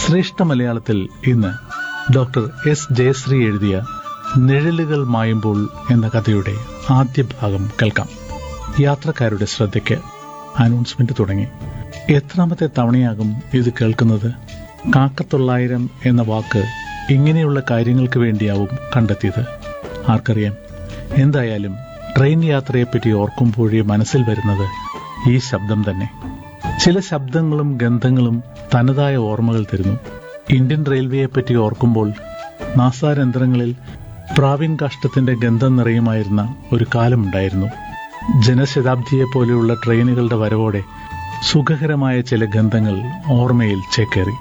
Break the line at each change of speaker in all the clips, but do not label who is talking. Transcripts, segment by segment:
ശ്രേഷ്ഠ മലയാളത്തിൽ ഇന്ന് ഡോക്ടർ എസ് ജയശ്രീ എഴുതിയ നിഴലുകൾ മായുമ്പോൾ എന്ന കഥയുടെ ആദ്യ ഭാഗം കേൾക്കാം യാത്രക്കാരുടെ ശ്രദ്ധയ്ക്ക് അനൗൺസ്മെന്റ് തുടങ്ങി എത്രാമത്തെ തവണയാകും ഇത് കേൾക്കുന്നത് കാക്കത്തൊള്ളായിരം എന്ന വാക്ക് ഇങ്ങനെയുള്ള കാര്യങ്ങൾക്ക് വേണ്ടിയാവും കണ്ടെത്തിയത് ആർക്കറിയാം എന്തായാലും ട്രെയിൻ യാത്രയെപ്പറ്റി ഓർക്കുമ്പോഴേ മനസ്സിൽ വരുന്നത് ഈ ശബ്ദം തന്നെ ചില ശബ്ദങ്ങളും ഗന്ധങ്ങളും തനതായ ഓർമ്മകൾ തരുന്നു ഇന്ത്യൻ റെയിൽവേയെപ്പറ്റി ഓർക്കുമ്പോൾ നാസാരന്ധ്രങ്ങളിൽ പ്രാവീൺ കാഷ്ടത്തിന്റെ ഗന്ധം നിറയുമായിരുന്ന ഒരു കാലമുണ്ടായിരുന്നു ജനശതാബ്ദിയെ പോലെയുള്ള ട്രെയിനുകളുടെ വരവോടെ സുഖകരമായ ചില ഗന്ധങ്ങൾ ഓർമ്മയിൽ ചേക്കേറി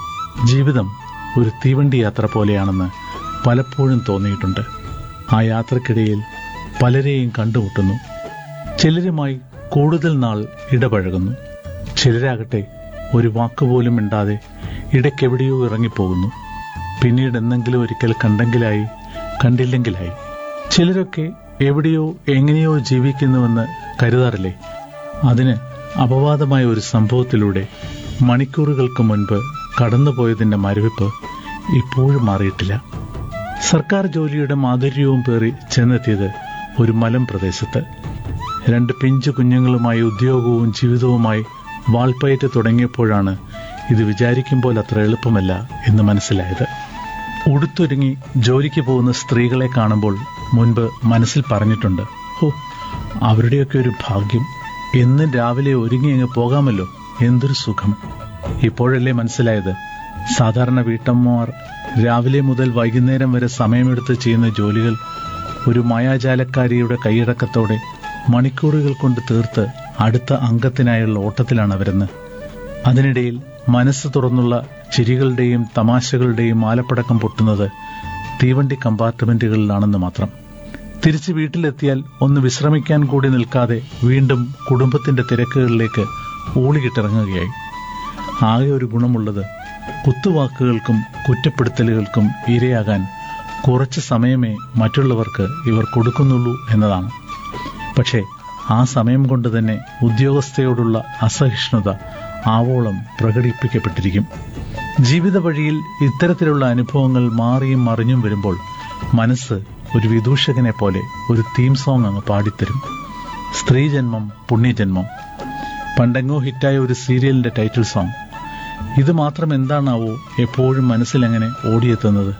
ജീവിതം ഒരു തീവണ്ടി യാത്ര പോലെയാണെന്ന് പലപ്പോഴും തോന്നിയിട്ടുണ്ട് ആ യാത്രക്കിടയിൽ പലരെയും കണ്ടുമുട്ടുന്നു ചിലരുമായി കൂടുതൽ നാൾ ഇടപഴകുന്നു ചിലരാകട്ടെ ഒരു വാക്കുപോലും മിണ്ടാതെ ഇടയ്ക്കെവിടെയോ ഇറങ്ങിപ്പോകുന്നു പിന്നീട് എന്തെങ്കിലും ഒരിക്കൽ കണ്ടെങ്കിലായി കണ്ടില്ലെങ്കിലായി ചിലരൊക്കെ എവിടെയോ എങ്ങനെയോ ജീവിക്കുന്നുവെന്ന് കരുതാറില്ലേ അതിന് അപവാദമായ ഒരു സംഭവത്തിലൂടെ മണിക്കൂറുകൾക്ക് മുൻപ് കടന്നുപോയതിന്റെ മരവിപ്പ് ഇപ്പോഴും മാറിയിട്ടില്ല സർക്കാർ ജോലിയുടെ മാധുര്യവും പേറി ചെന്നെത്തിയത് ഒരു മലം പ്രദേശത്ത് രണ്ട് പിഞ്ചു കുഞ്ഞുങ്ങളുമായി ഉദ്യോഗവും ജീവിതവുമായി വാൾപ്പയറ്റ് തുടങ്ങിയപ്പോഴാണ് ഇത് വിചാരിക്കുമ്പോൾ അത്ര എളുപ്പമല്ല എന്ന് മനസ്സിലായത് ഉടുത്തൊരുങ്ങി ജോലിക്ക് പോകുന്ന സ്ത്രീകളെ കാണുമ്പോൾ മുൻപ് മനസ്സിൽ പറഞ്ഞിട്ടുണ്ട് ഹോ അവരുടെയൊക്കെ ഒരു ഭാഗ്യം എന്നും രാവിലെ ഒരുങ്ങി അങ്ങ് പോകാമല്ലോ എന്തൊരു സുഖം ഇപ്പോഴല്ലേ മനസ്സിലായത് സാധാരണ വീട്ടമ്മമാർ രാവിലെ മുതൽ വൈകുന്നേരം വരെ സമയമെടുത്ത് ചെയ്യുന്ന ജോലികൾ ഒരു മായാജാലക്കാരിയുടെ കൈയടക്കത്തോടെ മണിക്കൂറുകൾ കൊണ്ട് തീർത്ത് അടുത്ത അംഗത്തിനായുള്ള ഓട്ടത്തിലാണ് അവരെന്ന് അതിനിടയിൽ മനസ്സ് തുറന്നുള്ള ചിരികളുടെയും തമാശകളുടെയും മാലപ്പടക്കം പൊട്ടുന്നത് തീവണ്ടി കമ്പാർട്ട്മെന്റുകളിലാണെന്ന് മാത്രം തിരിച്ച് വീട്ടിലെത്തിയാൽ ഒന്ന് വിശ്രമിക്കാൻ കൂടി നിൽക്കാതെ വീണ്ടും കുടുംബത്തിന്റെ തിരക്കുകളിലേക്ക് ഊളികിട്ടിറങ്ങുകയായി ആകെ ഒരു ഗുണമുള്ളത് കുത്തുവാക്കുകൾക്കും കുറ്റപ്പെടുത്തലുകൾക്കും ഇരയാകാൻ കുറച്ച് സമയമേ മറ്റുള്ളവർക്ക് ഇവർ കൊടുക്കുന്നുള്ളൂ എന്നതാണ് പക്ഷേ ആ സമയം കൊണ്ട് തന്നെ ഉദ്യോഗസ്ഥയോടുള്ള അസഹിഷ്ണുത ആവോളം പ്രകടിപ്പിക്കപ്പെട്ടിരിക്കും ജീവിത വഴിയിൽ ഇത്തരത്തിലുള്ള അനുഭവങ്ങൾ മാറിയും മറിഞ്ഞും വരുമ്പോൾ മനസ്സ് ഒരു വിദൂഷകനെ പോലെ ഒരു തീം സോങ് അങ്ങ് പാടിത്തരും സ്ത്രീജന്മം പുണ്യജന്മം പണ്ടെങ്ങോ ഹിറ്റായ ഒരു സീരിയലിന്റെ ടൈറ്റിൽ സോങ് ഇത് മാത്രം എന്താണാവോ എപ്പോഴും മനസ്സിലെങ്ങനെ ഓടിയെത്തുന്നത്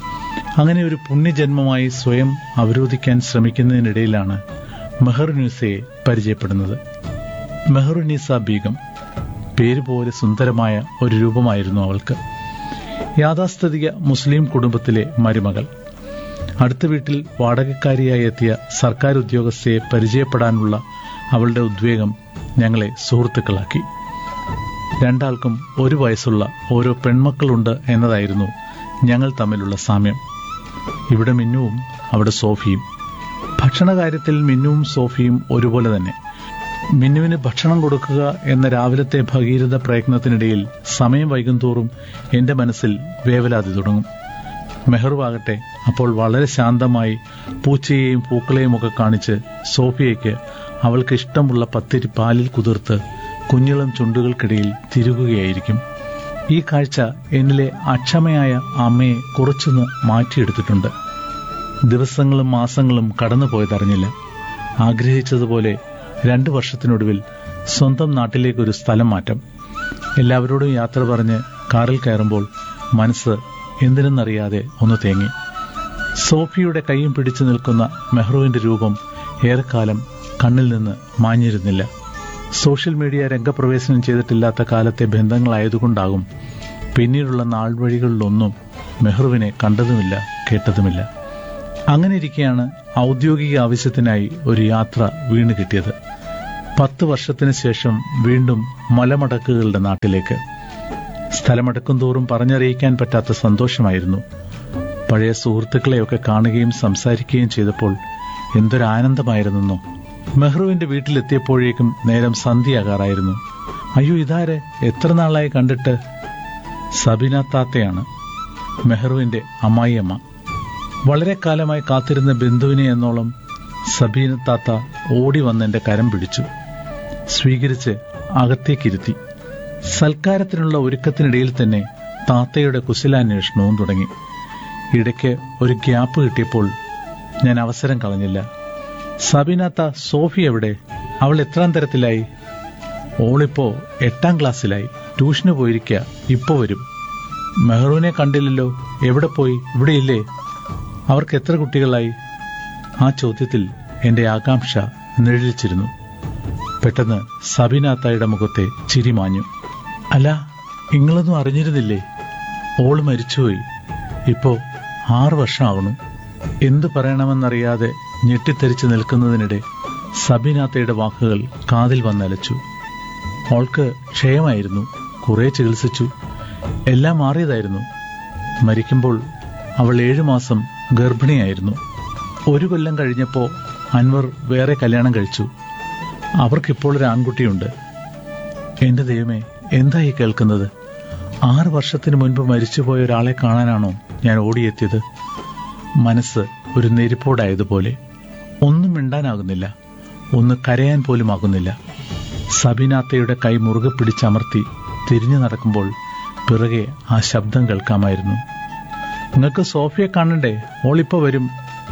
അങ്ങനെ ഒരു പുണ്യജന്മമായി സ്വയം അവരോധിക്കാൻ ശ്രമിക്കുന്നതിനിടയിലാണ് മെഹറുനീസയെ പരിചയപ്പെടുന്നത് മെഹറുനീസ ബീഗം പേര് പോലെ സുന്ദരമായ ഒരു രൂപമായിരുന്നു അവൾക്ക് യാഥാസ്ഥിതിക മുസ്ലിം കുടുംബത്തിലെ മരുമകൾ അടുത്ത വീട്ടിൽ വാടകക്കാരിയായി എത്തിയ സർക്കാർ ഉദ്യോഗസ്ഥയെ പരിചയപ്പെടാനുള്ള അവളുടെ ഉദ്വേഗം ഞങ്ങളെ സുഹൃത്തുക്കളാക്കി രണ്ടാൾക്കും ഒരു വയസ്സുള്ള ഓരോ പെൺമക്കളുണ്ട് എന്നതായിരുന്നു ഞങ്ങൾ തമ്മിലുള്ള സാമ്യം ഇവിടെ മിന്നുവും അവിടെ സോഫിയും ഭക്ഷണകാര്യത്തിൽ മിന്നുവും സോഫിയും ഒരുപോലെ തന്നെ മിന്നുവിന് ഭക്ഷണം കൊടുക്കുക എന്ന രാവിലത്തെ ഭഗീരഥ പ്രയത്നത്തിനിടയിൽ സമയം വൈകുന്തോറും എന്റെ മനസ്സിൽ വേവലാതി തുടങ്ങും മെഹറുവാകട്ടെ അപ്പോൾ വളരെ ശാന്തമായി പൂച്ചയെയും പൂക്കളെയും ഒക്കെ കാണിച്ച് സോഫിയയ്ക്ക് അവൾക്ക് ഇഷ്ടമുള്ള പത്തിരി പാലിൽ കുതിർത്ത് കുഞ്ഞിളം ചുണ്ടുകൾക്കിടയിൽ തിരുകുകയായിരിക്കും ഈ കാഴ്ച എന്നിലെ അക്ഷമയായ അമ്മയെ കുറച്ചൊന്ന് മാറ്റിയെടുത്തിട്ടുണ്ട് ദിവസങ്ങളും മാസങ്ങളും കടന്നുപോയതറിഞ്ഞില്ല ആഗ്രഹിച്ചതുപോലെ രണ്ടു വർഷത്തിനൊടുവിൽ സ്വന്തം നാട്ടിലേക്കൊരു സ്ഥലം മാറ്റം എല്ലാവരോടും യാത്ര പറഞ്ഞ് കാറിൽ കയറുമ്പോൾ മനസ്സ് എന്തിനെന്നറിയാതെ ഒന്ന് തേങ്ങി സോഫിയുടെ കൈയും പിടിച്ചു നിൽക്കുന്ന മെഹ്റുവിന്റെ രൂപം ഏറെക്കാലം കണ്ണിൽ നിന്ന് മാഞ്ഞിരുന്നില്ല സോഷ്യൽ മീഡിയ രംഗപ്രവേശനം ചെയ്തിട്ടില്ലാത്ത കാലത്തെ ബന്ധങ്ങളായതുകൊണ്ടാകും പിന്നീടുള്ള നാൾവഴികളിലൊന്നും മെഹ്റുവിനെ കണ്ടതുമില്ല കേട്ടതുമില്ല അങ്ങനെ ഇരിക്കെയാണ് ഔദ്യോഗിക ആവശ്യത്തിനായി ഒരു യാത്ര വീണ് കിട്ടിയത് പത്ത് വർഷത്തിന് ശേഷം വീണ്ടും മലമടക്കുകളുടെ നാട്ടിലേക്ക് സ്ഥലമടക്കും തോറും പറഞ്ഞറിയിക്കാൻ പറ്റാത്ത സന്തോഷമായിരുന്നു പഴയ സുഹൃത്തുക്കളെയൊക്കെ കാണുകയും സംസാരിക്കുകയും ചെയ്തപ്പോൾ എന്തൊരാനന്ദമായിരുന്നെന്നോ മെഹ്റുവിന്റെ വീട്ടിലെത്തിയപ്പോഴേക്കും നേരം സന്ധ്യയാകാറായിരുന്നു അയ്യോ ഇതാരെ എത്ര നാളായി കണ്ടിട്ട് സബിന താത്തയാണ് മെഹ്റുവിന്റെ അമ്മായിയമ്മ വളരെ കാലമായി കാത്തിരുന്ന ബന്ധുവിനെ എന്നോളം സബീന താത്ത ഓടി വന്ന് എന്റെ കരം പിടിച്ചു സ്വീകരിച്ച് അകത്തേക്കിരുത്തി സൽക്കാരത്തിനുള്ള ഒരുക്കത്തിനിടയിൽ തന്നെ താത്തയുടെ കുശലാന്വേഷണവും തുടങ്ങി ഇടയ്ക്ക് ഒരു ഗ്യാപ്പ് കിട്ടിയപ്പോൾ ഞാൻ അവസരം കളഞ്ഞില്ല സബിനാത്ത സോഫി എവിടെ അവൾ എത്രാം തരത്തിലായി ഓളിപ്പോ എട്ടാം ക്ലാസ്സിലായി ട്യൂഷന് പോയിരിക്കുക ഇപ്പോ വരും മെഹ്റൂനെ കണ്ടില്ലല്ലോ എവിടെ പോയി ഇവിടെ ഇല്ലേ അവർക്ക് എത്ര കുട്ടികളായി ആ ചോദ്യത്തിൽ എന്റെ ആകാംക്ഷ നിഴലിച്ചിരുന്നു പെട്ടെന്ന് സബിനാത്തായുടെ മുഖത്തെ ചിരി മാഞ്ഞു അല്ല നിങ്ങളൊന്നും അറിഞ്ഞിരുന്നില്ലേ ഓള് മരിച്ചുപോയി ഇപ്പോ ആറു വർഷമാകണു എന്തു പറയണമെന്നറിയാതെ ഞെട്ടിത്തെറിച്ച് നിൽക്കുന്നതിനിടെ സബിനാത്തയുടെ വാക്കുകൾ കാതിൽ വന്നലച്ചു അവൾക്ക് ക്ഷയമായിരുന്നു കുറെ ചികിത്സിച്ചു എല്ലാം മാറിയതായിരുന്നു മരിക്കുമ്പോൾ അവൾ ഏഴു മാസം ഗർഭിണിയായിരുന്നു ഒരു കൊല്ലം കഴിഞ്ഞപ്പോൾ അൻവർ വേറെ കല്യാണം കഴിച്ചു അവർക്കിപ്പോൾ ഒരു ആൺകുട്ടിയുണ്ട് എന്റെ ദൈവമേ എന്തായി കേൾക്കുന്നത് ആറ് വർഷത്തിന് മുൻപ് മരിച്ചുപോയ ഒരാളെ കാണാനാണോ ഞാൻ ഓടിയെത്തിയത് മനസ്സ് ഒരു നെരിപ്പോടായതുപോലെ ഒന്നും മിണ്ടാനാകുന്നില്ല ഒന്ന് കരയാൻ പോലും ആകുന്നില്ല സബിനാത്തയുടെ കൈ മുറുകെ പിടിച്ചമർത്തി തിരിഞ്ഞു നടക്കുമ്പോൾ പിറകെ ആ ശബ്ദം കേൾക്കാമായിരുന്നു നിങ്ങൾക്ക് സോഫിയെ കാണണ്ടേ ഓളിപ്പോ വരും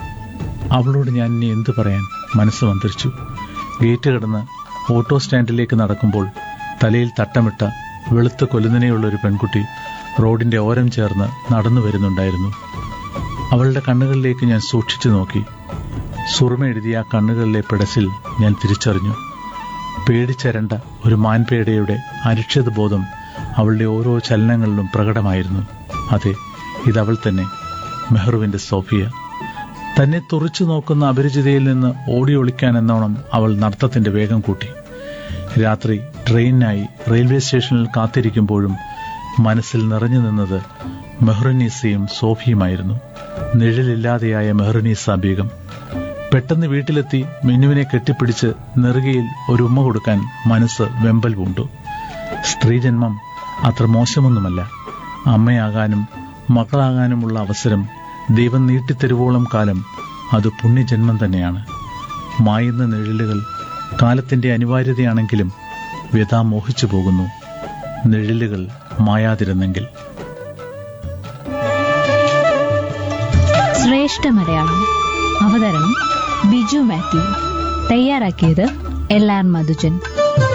അവളോട് ഞാൻ ഇനി എന്തു പറയാൻ മനസ്സ് മന്ത്രിച്ചു ഗേറ്റ് കിടന്ന് ഓട്ടോ സ്റ്റാൻഡിലേക്ക് നടക്കുമ്പോൾ തലയിൽ തട്ടമിട്ട വെളുത്ത കൊലുന്നനെയുള്ള ഒരു പെൺകുട്ടി റോഡിന്റെ ഓരം ചേർന്ന് നടന്നു വരുന്നുണ്ടായിരുന്നു അവളുടെ കണ്ണുകളിലേക്ക് ഞാൻ സൂക്ഷിച്ചു നോക്കി സുറുമ എഴുതിയ ആ കണ്ണുകളിലെ പിടസിൽ ഞാൻ തിരിച്ചറിഞ്ഞു പേടിച്ചരണ്ട ഒരു മാൻപേടയുടെ അരക്ഷിത ബോധം അവളുടെ ഓരോ ചലനങ്ങളിലും പ്രകടമായിരുന്നു അതെ ഇതവൾ തന്നെ മെഹ്റുവിന്റെ സോഫിയ തന്നെ തുറച്ചു നോക്കുന്ന അപരിചിതയിൽ നിന്ന് ഓടി ഒളിക്കാൻ എന്നോണം അവൾ നടത്തത്തിന്റെ വേഗം കൂട്ടി രാത്രി ട്രെയിനിനായി റെയിൽവേ സ്റ്റേഷനിൽ കാത്തിരിക്കുമ്പോഴും മനസ്സിൽ നിറഞ്ഞു നിന്നത് മെഹ്റുനീസയും സോഫിയുമായിരുന്നു നിഴലില്ലാതെയായ മെഹ്റുനീസ ബീഗം പെട്ടെന്ന് വീട്ടിലെത്തി മിന്നുവിനെ കെട്ടിപ്പിടിച്ച് നെറുകയിൽ ഒരു ഉമ്മ കൊടുക്കാൻ മനസ്സ് വെമ്പൽ പൂണ്ടു സ്ത്രീജന്മം അത്ര മോശമൊന്നുമല്ല അമ്മയാകാനും മകളാകാനുമുള്ള അവസരം ദൈവം നീട്ടിത്തരുവോളം കാലം അത് പുണ്യജന്മം തന്നെയാണ് മായുന്ന നിഴലുകൾ കാലത്തിന്റെ അനിവാര്യതയാണെങ്കിലും വ്യഥ മോഹിച്ചു പോകുന്നു നിഴലുകൾ മായാതിരുന്നെങ്കിൽ
ശ്രേഷ്ഠ മലയാളം അവതരണം ബിജു മാത്യു തയ്യാറാക്കിയത് എൽ ആർ മധുജൻ